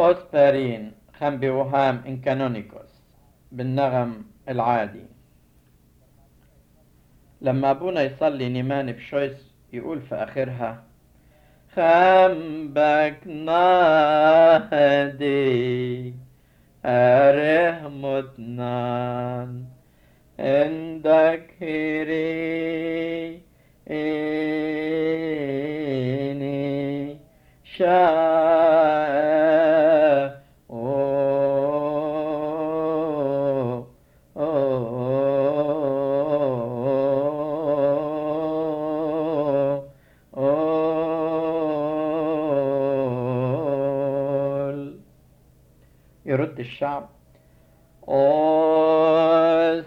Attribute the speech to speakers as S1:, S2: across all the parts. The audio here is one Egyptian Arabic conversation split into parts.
S1: أوسبرين خم بوهام إن كانونيكوس بالنغم العادي لما أبونا يصلي نيمان بشويس يقول في آخرها خمبك نادي أره متنان عندك هيري إني شاء أوه أوه أوه يرد الشعب أوس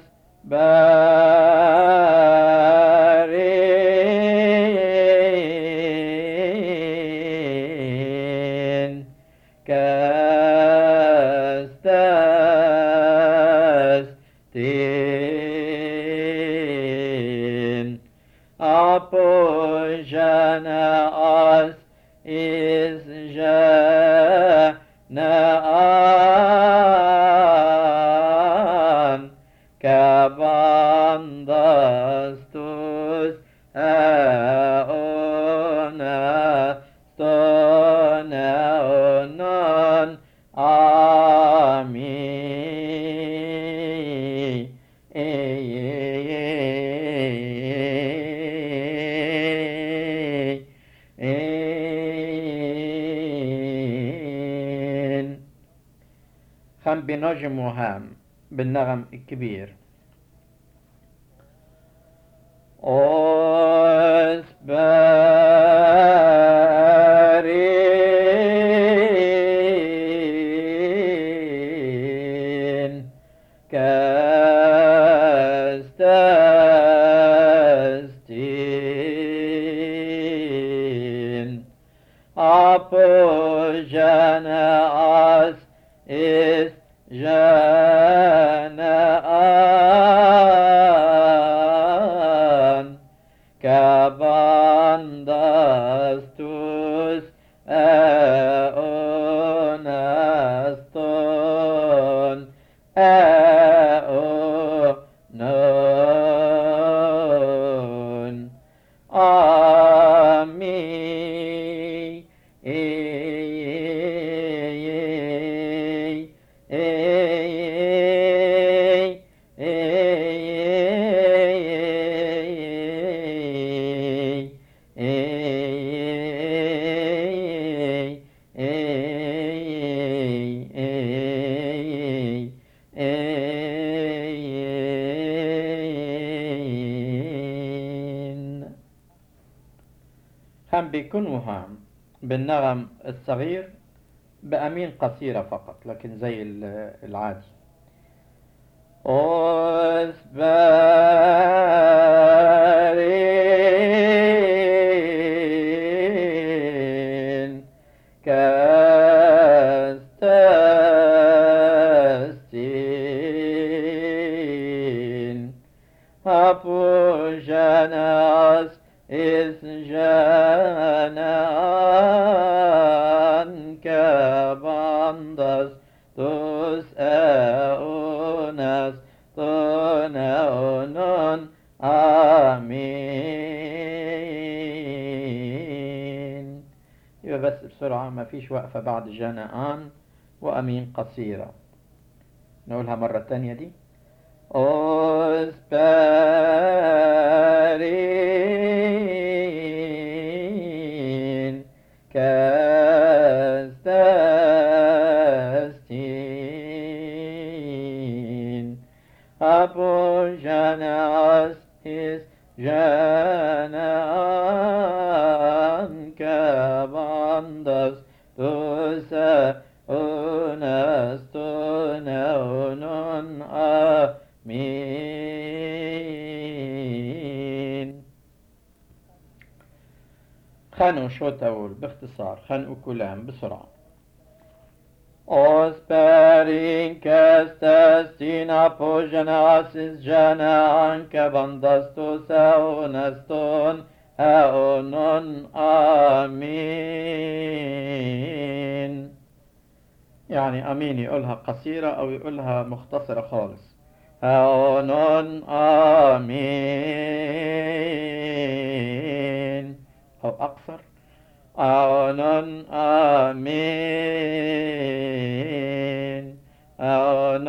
S1: بارين كاستاس تين أبوجانا أس إس جانا Kabandastus aona stona onon ami خم بنجم وهام بالنغم الكبير أسبارين كاستستين أبوجانا أس إس جانaan kabandastus eonaston eonon ami هم بيكون وهام بالنغم الصغير بأمين قصيرة فقط لكن زي ال- العادي أسبارين كاستين أبوجاناس إذ جانان كباندس توس أوناس تونون آمين يبقى بس بسرعة ما فيش وقفة بعد جنآن وأمين قصيرة نقولها مرة تانية دي أسبارين كاستين أبو جناس إس جنان كباندس توسا أونس تونون آمين خانوا شو تقول باختصار خانقوا كلام بسرعة Osperin kestin apogenasis genan kebandastus eoneston eonon amin. يعني أمين يقولها قصيرة أو يقولها مختصرة خالص هون آمين أو أقصر هون آمين هون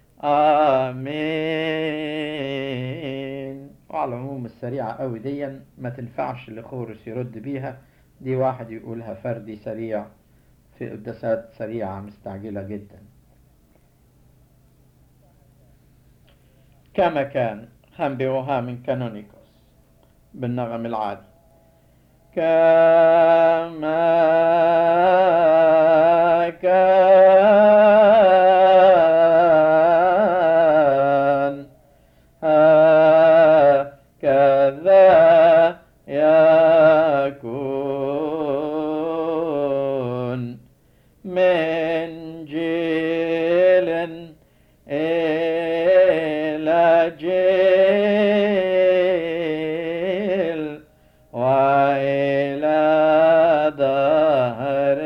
S1: آمين وعلى العموم السريعة أوي ديا ما تنفعش لخورس يرد بيها دي واحد يقولها فردي سريع في قداسات سريعة مستعجلة جدا كما كان خنبئوها من كانونيكوس بالنغم العالي كما كان هكذا يكون من جيل إلى جيل وإلى دهر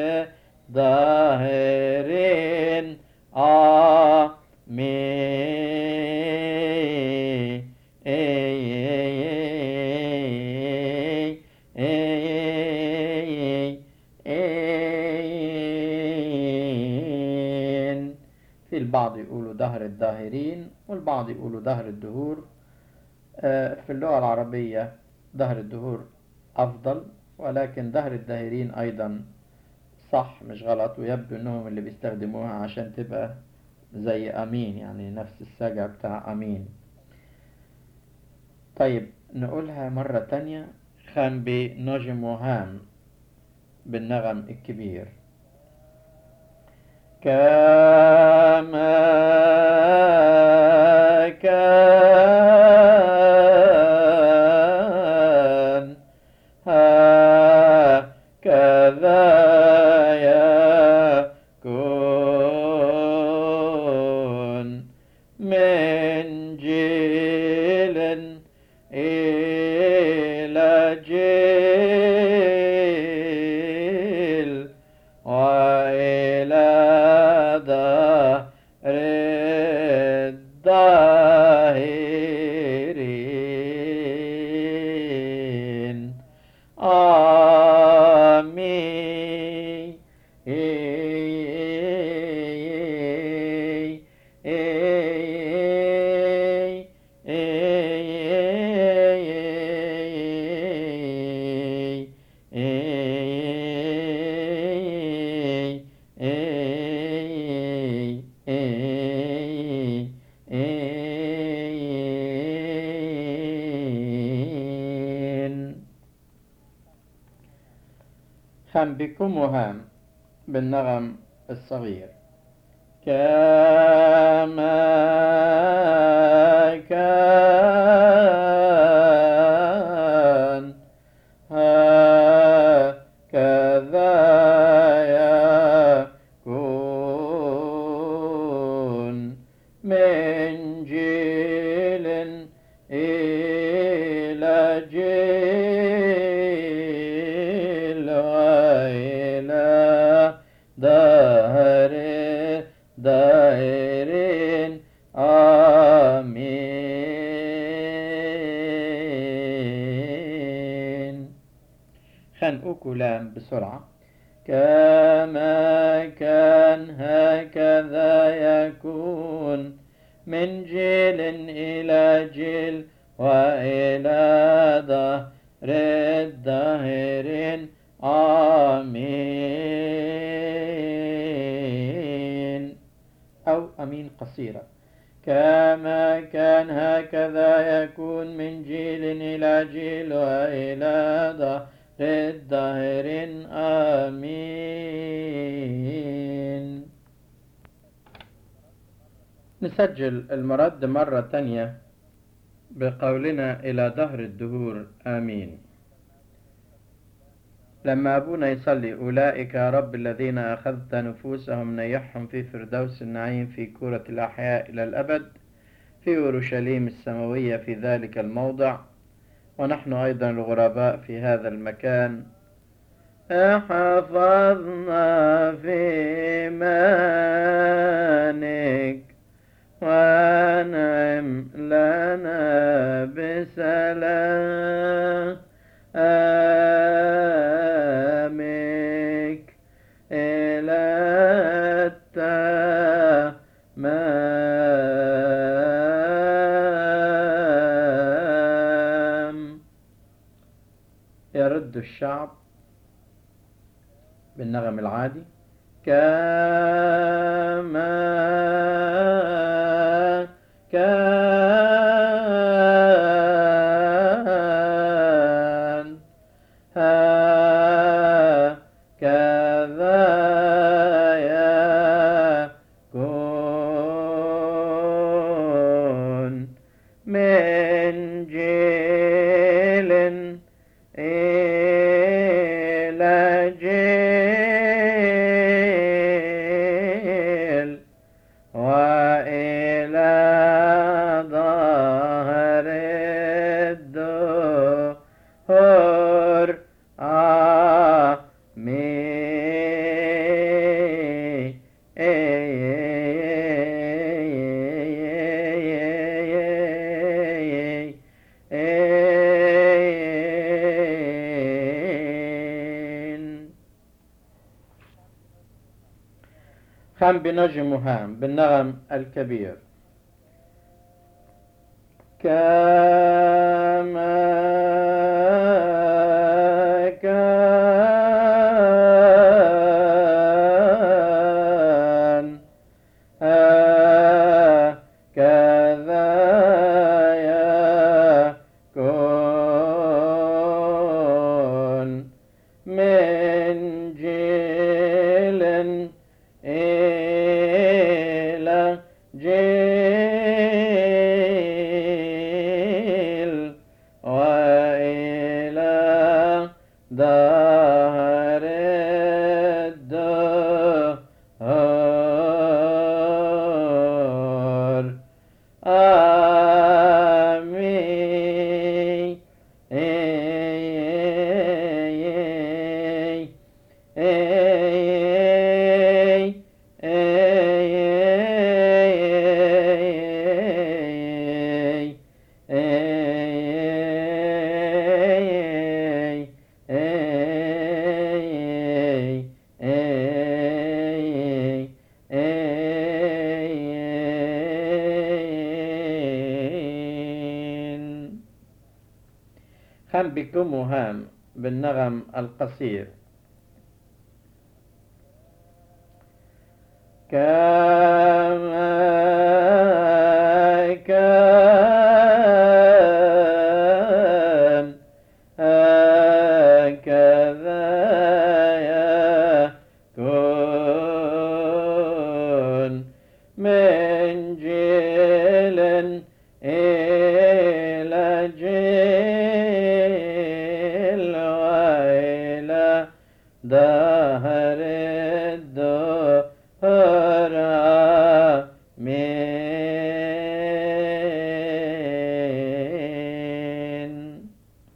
S1: دهر آمين في البعض يقولوا دهر الداهرين والبعض يقولوا دهر الدهور آه، في اللغة العربية دهر الدهور أفضل ولكن دهر الداهرين أيضا صح مش غلط ويبدو إنهم اللي بيستخدموها عشان تبقى زي أمين يعني نفس السجع بتاع أمين طيب نقولها مرة تانية خان بنجم وهام بالنغم الكبير كما كان هكذا يكون من جيل إلى جيل وإلى دهر الداهرين آمين هم بكم وهام بالنغم الصغير كما كان هكذا يكون من جيل إلى جيل وإلى دهر دهر آمين خنقوا كلام بسرعة كما كان هكذا يكون من جيل إلى جيل وإلى دهر الدهر آمين أو أمين قصيرة كما كان هكذا يكون من جيل إلى جيل وإلى دهر الدهر آمين نسجل المرد مرة تانية بقولنا إلى دهر الدهور آمين لما أبونا يصلي أولئك يا رب الذين أخذت نفوسهم نيحهم في فردوس النعيم في كرة الأحياء إلى الأبد في أورشليم السماوية في ذلك الموضع ونحن أيضا الغرباء في هذا المكان احفظنا في مانك وانعم لنا بسلامك إلى التمام يرد الشعب بالنغم العادي كما كان هكذا يكون من جيل إلى جيل وإلى ظهر الدهر آمين خم بنجم هام بالنغم الكبير كما كان هكذا يكون من جيل إلى جيل وإلى دهر الدهر آمين خم بكم هام بالنغم القصير كما كان هكذا يكون من جيل إلى جيل وإلى دهر الدهر آمين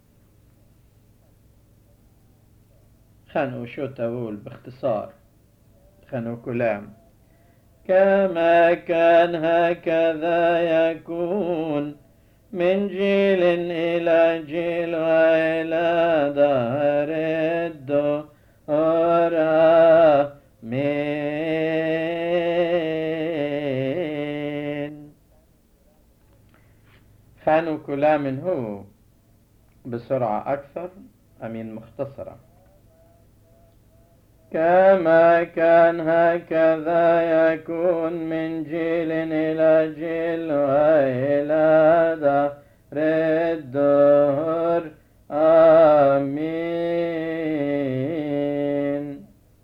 S1: خنو شو تقول باختصار خنو كلام كما كان هكذا يكون من جيل إلى جيل وإلى دهر الدهر آمين خانوا كلام هو بسرعة أكثر أمين مختصرة كما كان هكذا يكون من جيل إلى جيل وإلى دهر الدهر آمين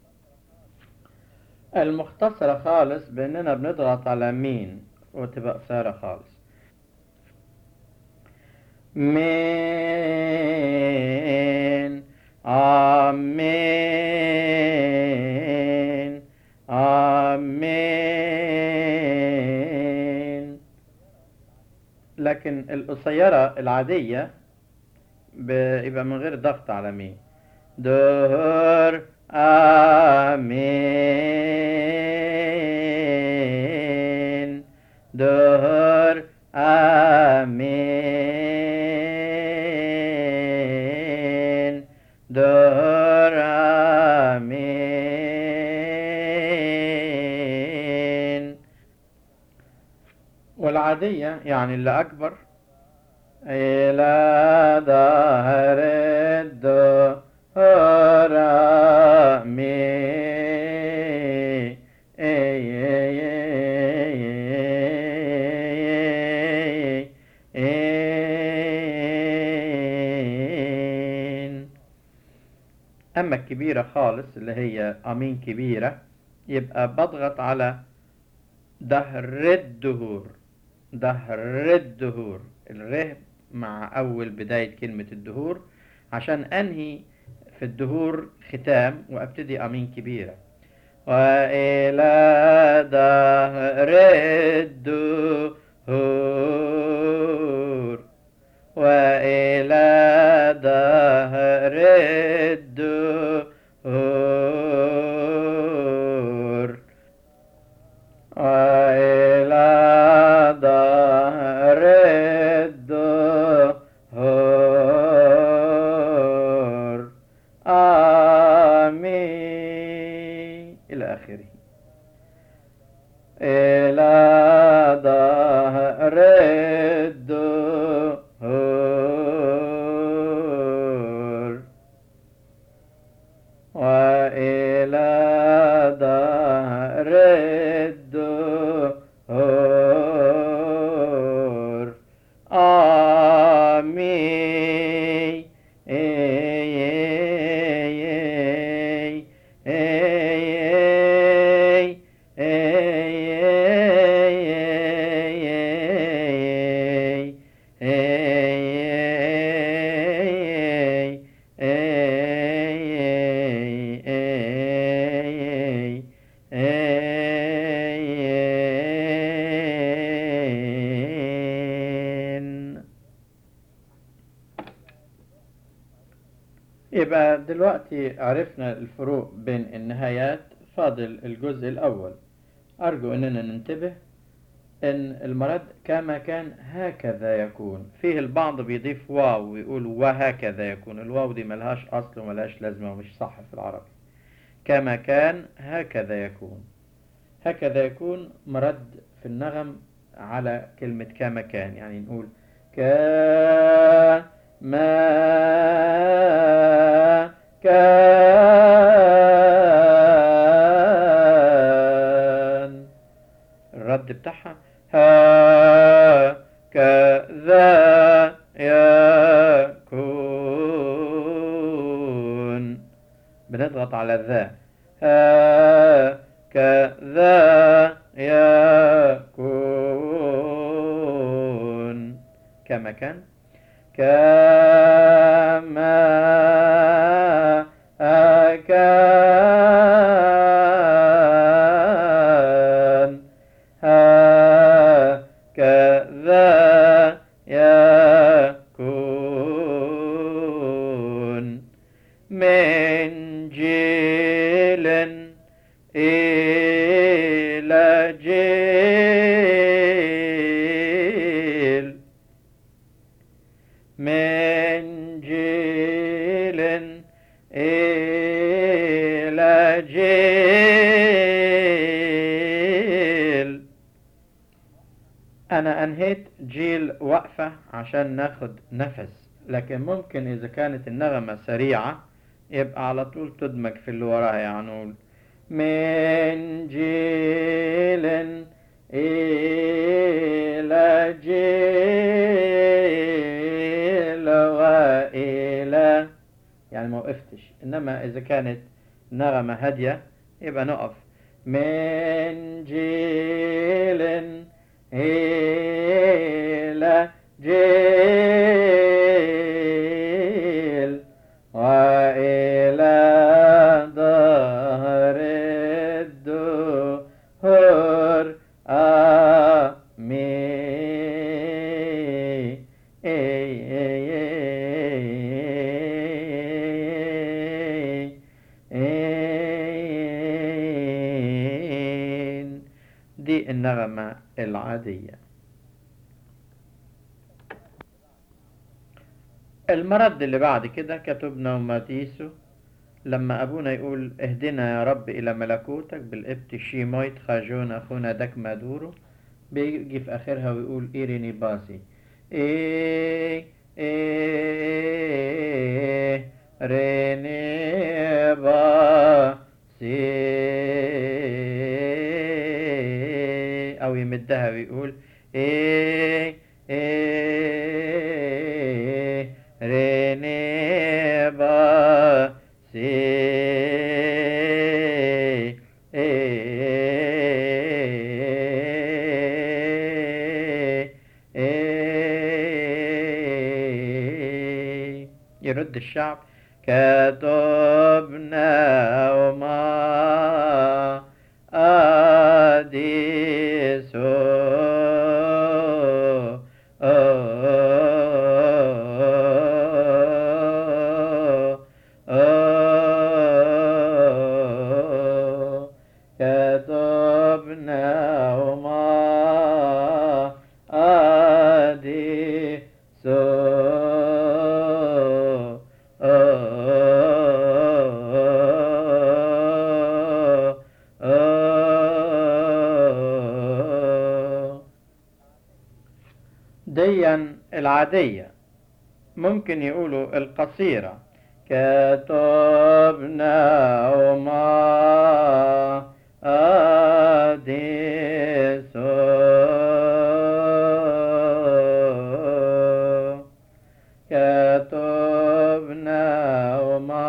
S1: المختصرة خالص بأننا بنضغط على مين وتبقى قصيرة خالص مين آمين آمين لكن القصيرة العادية بيبقى من غير ضغط على مين دهر آمين دهر آمين دهر آمين والعادية يعني اللي أكبر إلى ظهر الدهر آمين أما الكبيرة خالص اللي هي أمين كبيرة يبقى بضغط على دهر الدهور دهر الدهور الره مع أول بداية كلمة الدهور عشان أنهي في الدهور ختام وأبتدي أمين كبيرة وإلى دهر الدهور وإلى دهر الدهور وإلى دهر الدهور آمين إلى آخره إلى دهر الدهور وإلى دهر الدهور آمين يبقى دلوقتي عرفنا الفروق بين النهايات فاضل الجزء الأول أرجو أننا ننتبه أن المرد كما كان هكذا يكون فيه البعض بيضيف واو ويقول وهكذا يكون الواو دي ملهاش أصل وملهاش لازمة ومش صح في العربي كما كان هكذا يكون هكذا يكون مرد في النغم على كلمة كما كان يعني نقول كما كان الرد بتاعها هكذا يكون بنضغط على ذا هكذا يكون كما كان كما كان هكذا يكون من جيل إلى جيل من جيل إلى جيل أنا أنهيت جيل وقفة عشان ناخد نفس لكن ممكن إذا كانت النغمة سريعة يبقى على طول تدمج في اللي وراها يعني نقول من جيل إلى جيل وإلى يعني ما وقفتش إنما إذا كانت نغمة هادية يبقى نقف من جيل إلى جيل وإلى ظهر الدهور آمين دي النغمة العادية المرد اللي بعد كده كتبنا وماتيسو لما أبونا يقول اهدنا يا رب إلى ملكوتك بالإبت شيمويت خاجون أخونا دك مادورو بيجي في آخرها ويقول إيريني باسي إيه إيه ريني باسي أو يمدها ويقول إيه إيه ريني باسي يرد الشعب كتبنا وما أديسو كتبنا وما أديسو ديا العادية ممكن يقولوا القصيرة كتبنا وما أديسو كتبنا وما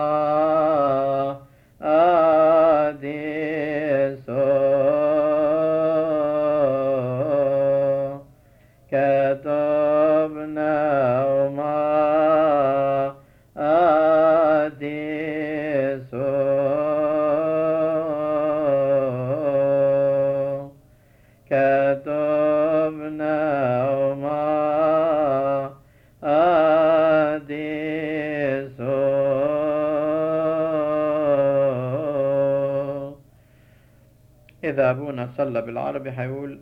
S1: أديسو كتبنا وما أديسو كتبنا وما أديسو إذا أبونا صلى بالعربي هيقول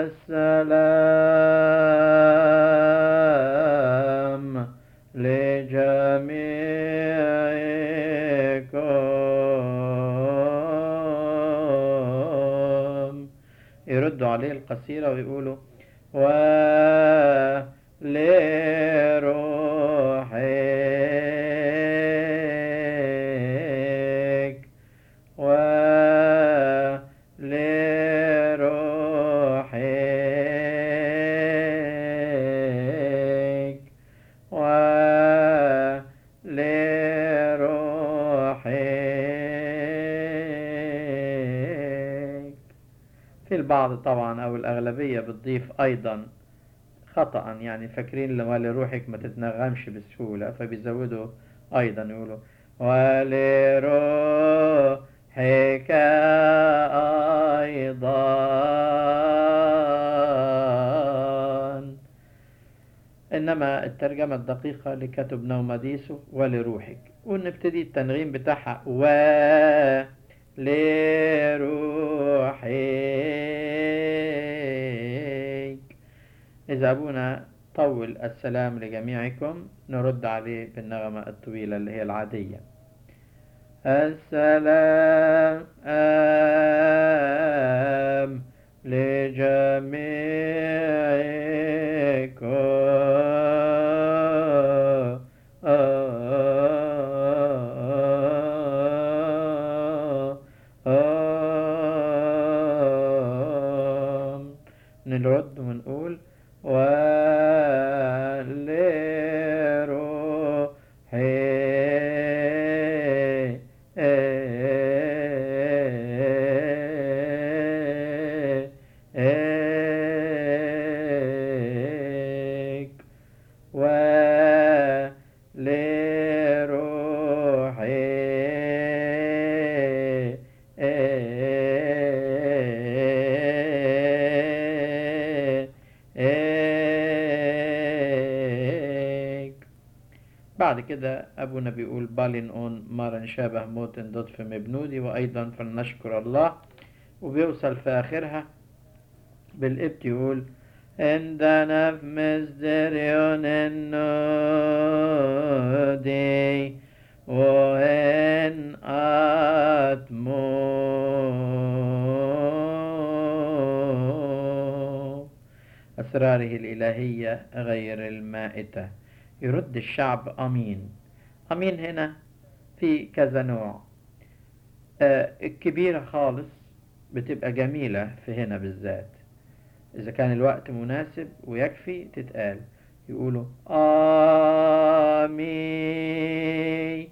S1: السلام لجميعكم يردوا عليه القصيرة ويقولوا ولروحك ولروحك ولروحك في البعض طبعا أو الأغلبية بتضيف أيضا خطأ يعني فاكرين لما لروحك ما تتنغمش بسهولة فبيزودوا أيضا يقولوا ولروحك أيضا إنما الترجمة الدقيقة لكتب نومديسو ولروحك ونبتدي التنغيم بتاعها و لروحك إذا أبونا طول السلام لجميعكم نرد عليه بالنغمة الطويلة اللي هي العادية السلام آم لجميعكم نرد ونقول ولروحك ولروحك بعد كده أبونا بيقول بالين أون مارن شابه موت ضد في مبنودي وأيضا فلنشكر الله وبيوصل في آخرها بالقبط يقول عندنا في مزدريون النودي وإن أتمو أسراره الإلهية غير المائتة يرد الشعب أمين أمين هنا في كذا نوع آه، الكبيرة خالص بتبقى جميلة في هنا بالذات إذا كان الوقت مناسب ويكفي تتقال يقولوا آمين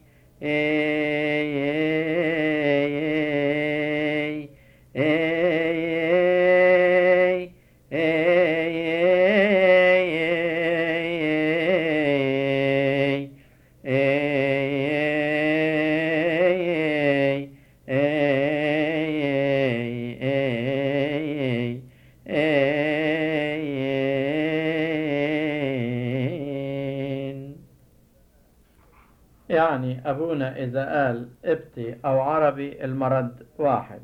S1: يعني أبونا إذا قال ابتي أو عربي المرد واحد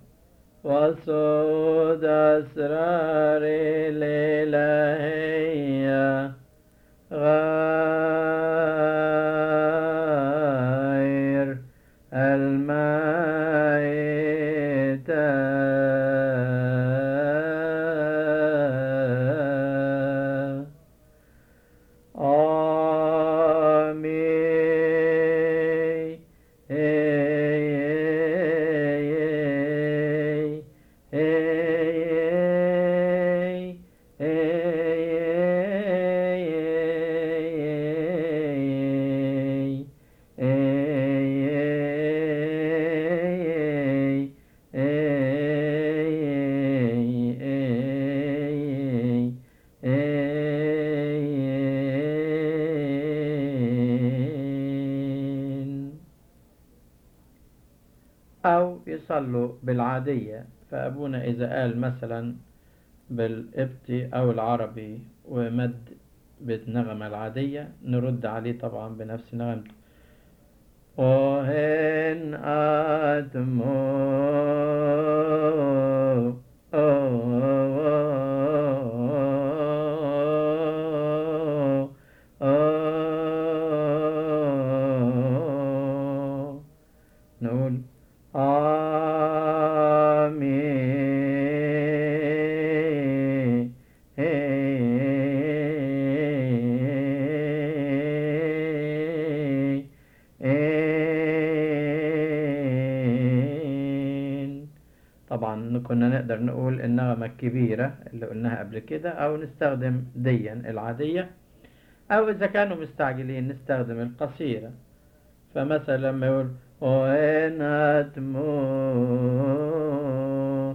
S1: وصود أسرار الإلهية غير الميتة آمين أو يصلوا بالعادية فأبونا إذا قال مثلا بالقبطي أو العربي ومد بالنغمة العادية نرد عليه طبعا بنفس نغمته وهن أتمو نقول آمين طبعا كنا نقدر نقول النغمة الكبيرة اللي قلناها قبل كده أو نستخدم ديا العادية أو إذا كانوا مستعجلين نستخدم القصيرة فمثلا لما يقول وإن أتمو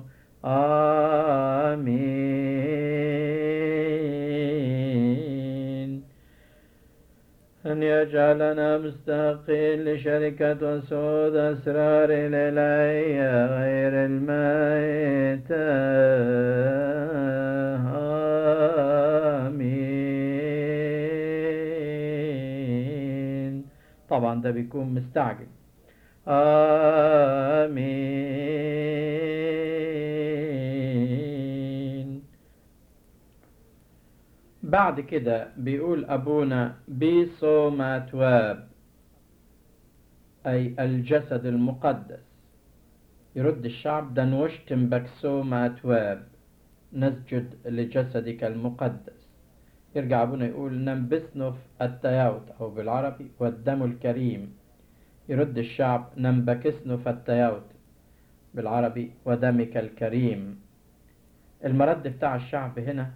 S1: آمين أن يجعلنا مستحقين لشركة وسود أسرار الإلهية غير الميتة آمين طبعا ده بيكون مستعجل آمين بعد كده بيقول أبونا بيصوم تواب أي الجسد المقدس يرد الشعب دنوشتم بكسوم تواب نسجد لجسدك المقدس يرجع أبونا يقول ننبسنف التياوت أو بالعربي والدم الكريم يرد الشعب ننبكسنف التياوت بالعربي ودمك الكريم المرد بتاع الشعب هنا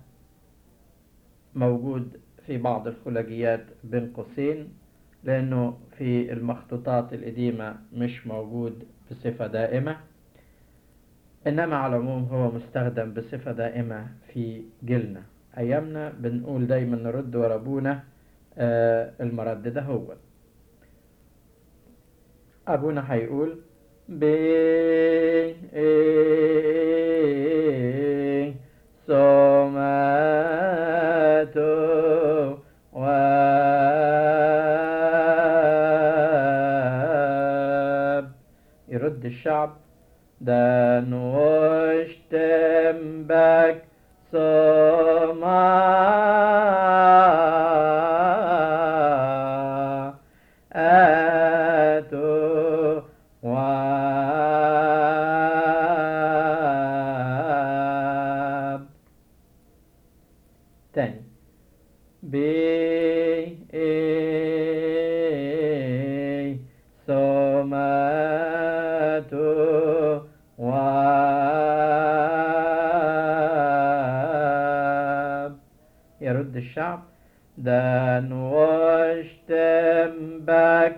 S1: موجود في بعض الخلاجيات بين قوسين لأنه في المخطوطات القديمة مش موجود بصفة دائمة إنما على العموم هو مستخدم بصفة دائمة في جيلنا أيامنا بنقول دايما نرد ورا أبونا آه المرد ده هو أبونا هيقول بي سوماتو واب يرد الشعب دان وشتم بك سما آتوا واب تاني بي اي سماتو واب يرد الشعب دان واشتمبك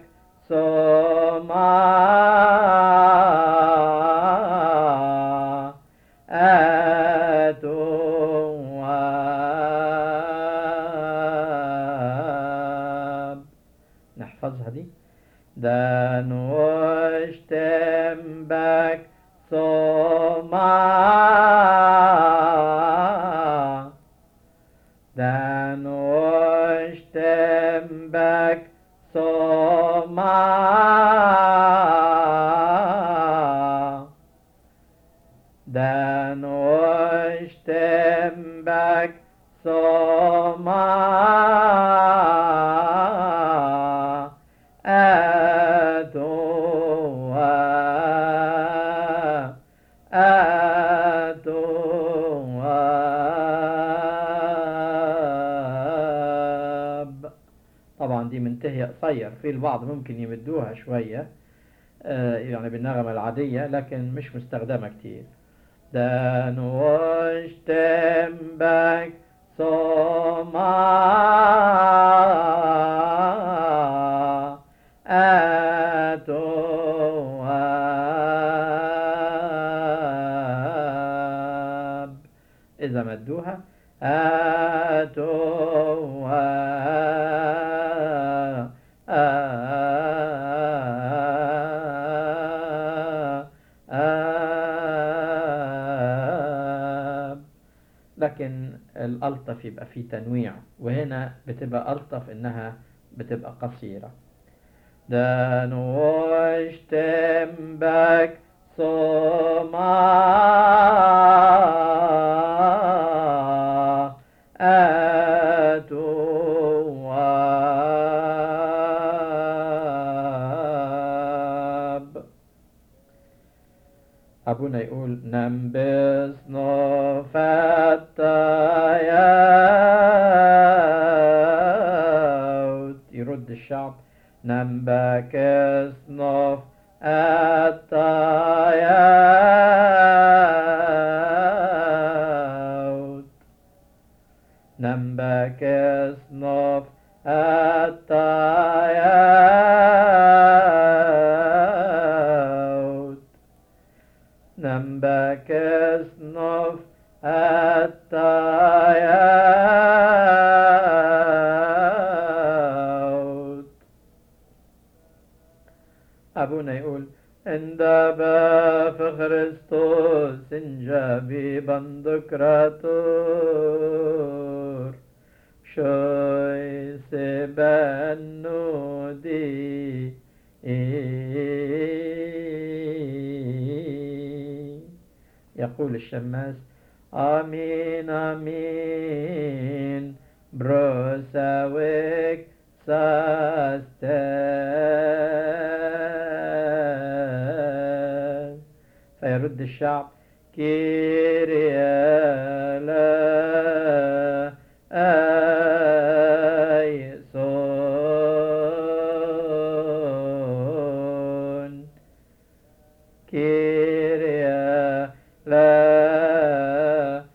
S1: سما آتوا واب نحفظها دي دان واشتمبك سما دان واشتمبك سما دان واشتمبك سما آتوا آتوا واب طبعا دي منتهية قصير في البعض ممكن يمدوها شوية آه، يعني بالنغمة العادية لكن مش مستخدمة كتير دان واشتمبك سما آتوا واب إذا مدوها آتوا آب لكن الألطف يبقى فيه تنويع وهنا بتبقى ألطف إنها بتبقى قصيرة دان واشتمبك سما آتوا واب أبونا يقول ننبس نفتيات يرد الشعب ننبكس نف التيات ننبكس نف التيات نمبكس نف التيات أبونا يقول عند باب خريستوس انجابي بندكراتور شوي سبنو دي يقول الشماس آمين آمين بروساويك ساستان فيرد الشعب كيريا لا آيسون كيريا لا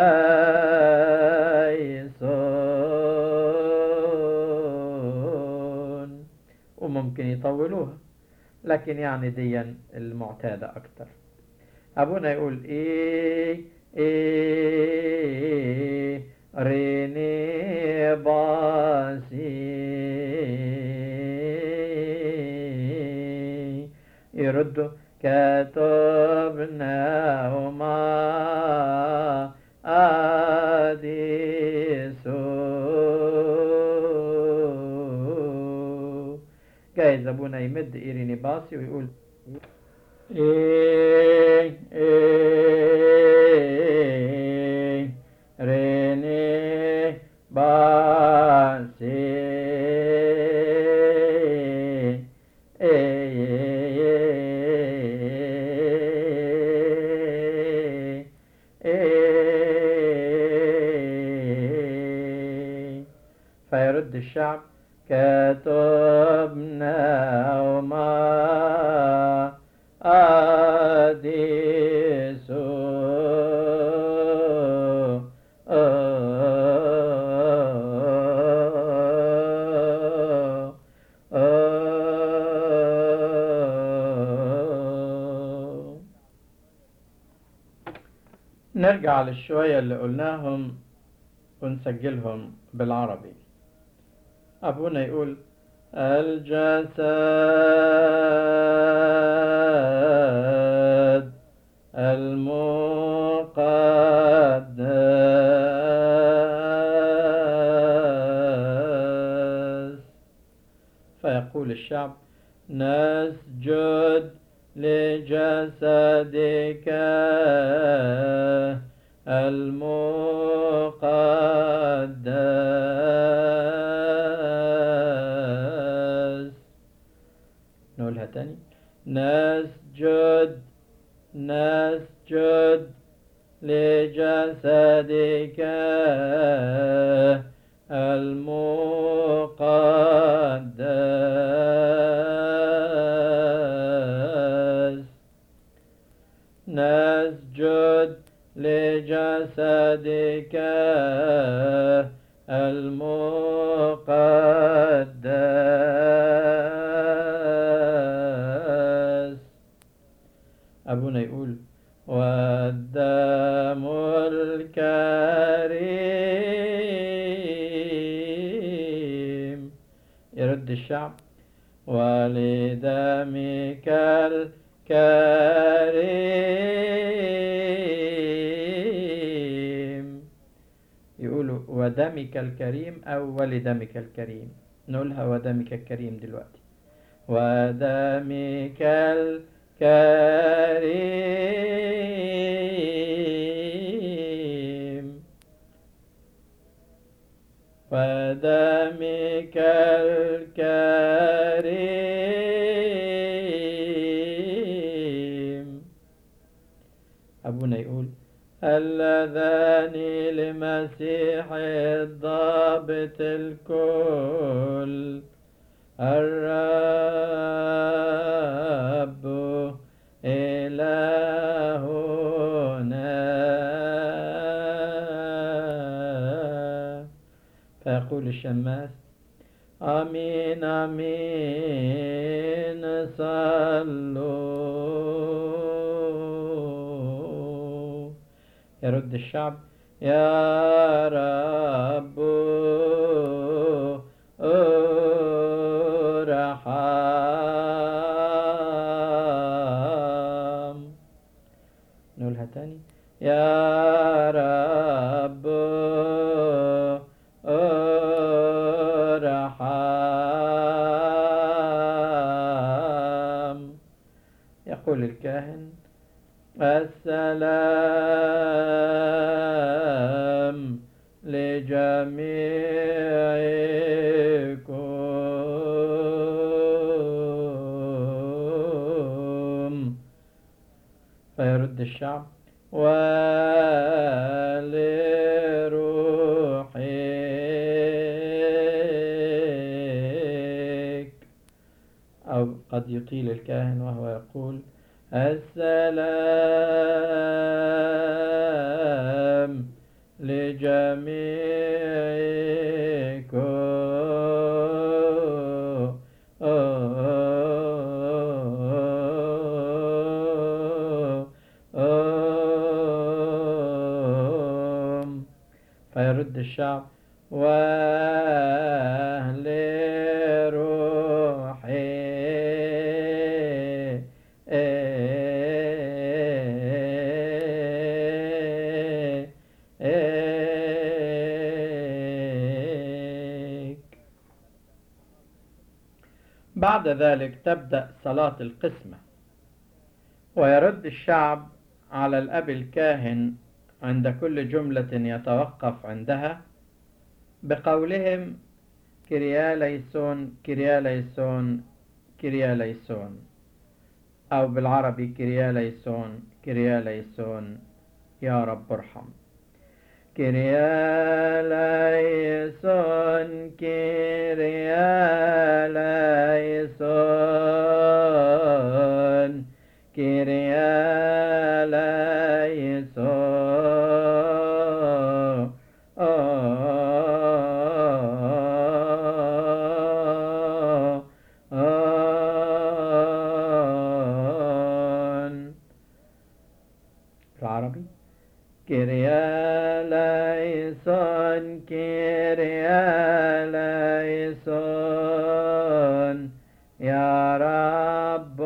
S1: آيسون وممكن يطولوها لكن يعني دي المعتادة أكتر أبونا يقول إيه إيه ريني باسي يردوا كتبناهما آديسو جايز أبونا يمد إيريني باسي ويقول إيه إيه يرد الشعب كتبنا وما أديسو نرجع للشوية اللي قلناهم ونسجلهم بالعربي أبونا يقول الجسد المقدس فيقول الشعب نسجد لجسدك المقدس نقولها تاني نسجد نسجد لجسدك المقدس نسجد لجسدك المقدس أبونا يقول والدم الكريم يرد الشعب ولدمك الكريم يقولوا ودمك الكريم أو ولدمك الكريم نقولها ودمك الكريم دلوقتي ودمك الكريم ودمك الكريم أبونا يقول اللذان لمسيح الضابط الكل الرب إلهنا فيقول الشماس آمين آمين صلوا يرد الشعب يا رب ارحم نقولها تاني يا رب ارحم يقول الكاهن السلام لجميعكم فيرد الشعب ولروحك أو قد يطيل الكاهن وهو يقول السلام لجميعكم فيرد الشعب وأهل روحي بعد ذلك تبدأ صلاة القسمة ويرد الشعب على الأب الكاهن عند كل جملة يتوقف عندها بقولهم كريا ليسون كريا ليسون كريا ليسون أو بالعربي كريا ليسون كريا ليسون يا رب ارحم كريا ليسون كريا ليسون كريا ليسون العربي كريا ليسون كريا ليسون يا رب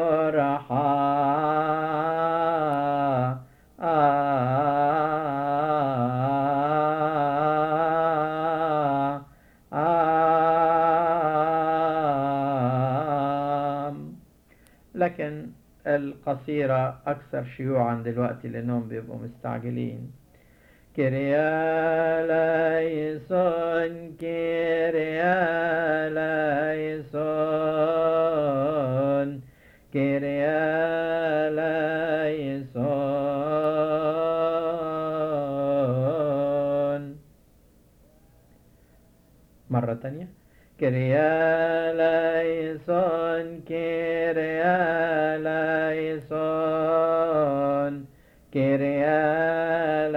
S1: رحام لكن القصيرة أكثر شيوعا دلوقتي لأنهم بيبقوا مستعجلين كريا ليسون كريا ليسون كريا ليسون مرة تانية كريا ليسون كريا ليسون كريا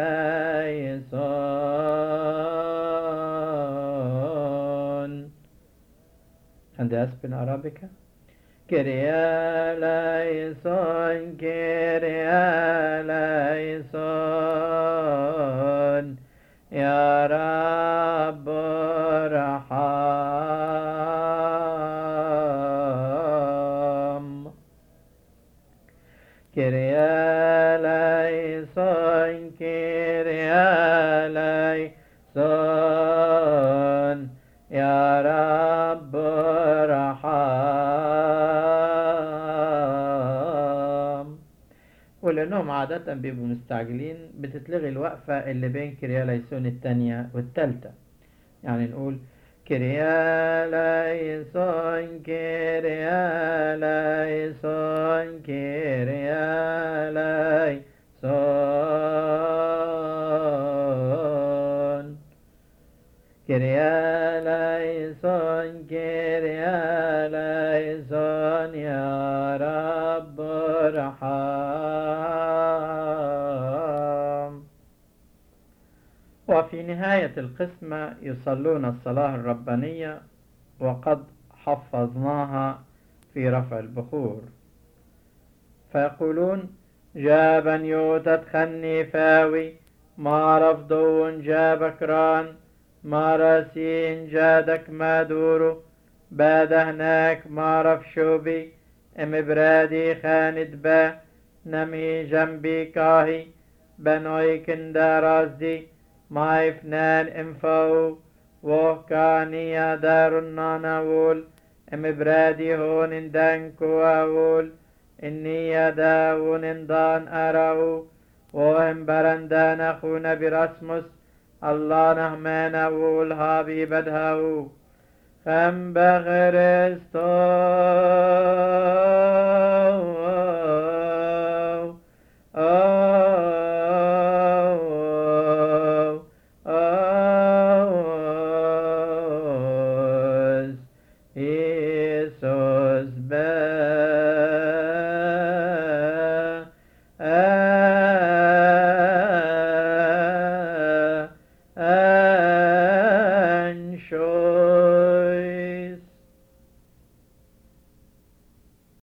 S1: ليسون عندي أسبن أرابيكا كريا ليسون كريا ليسون يا رب ارحم كريا ليسون كريا ليسون يا رب ارحم ولأنهم عادة بيبقوا مستعجلين بتتلغي الوقفة اللي بين كريا ليسون التانية والتالتة يعني نقول كريا ليسون كريا ليسون كريا ليسون كريا ليسون كريا ليسون يا رب ارحم وفي نهاية القسمة يصلون الصلاة الربانية وقد حفظناها في رفع البخور فيقولون جابا يوتد خني فاوي ما رفضون جابك ران ما راسين جادك ما دورو بعد هناك ما رف شوبي ام برادي خاند با نمي جنبي كاهي بنوي كندا رازدي ما افنان انفو وكاني يا دار الناناول ام برادي هون اندانكو اول اني يا داون اندان اراو وهم برندان اخونا برسمس الله نهمان اول هابي بدهو خم بخرستو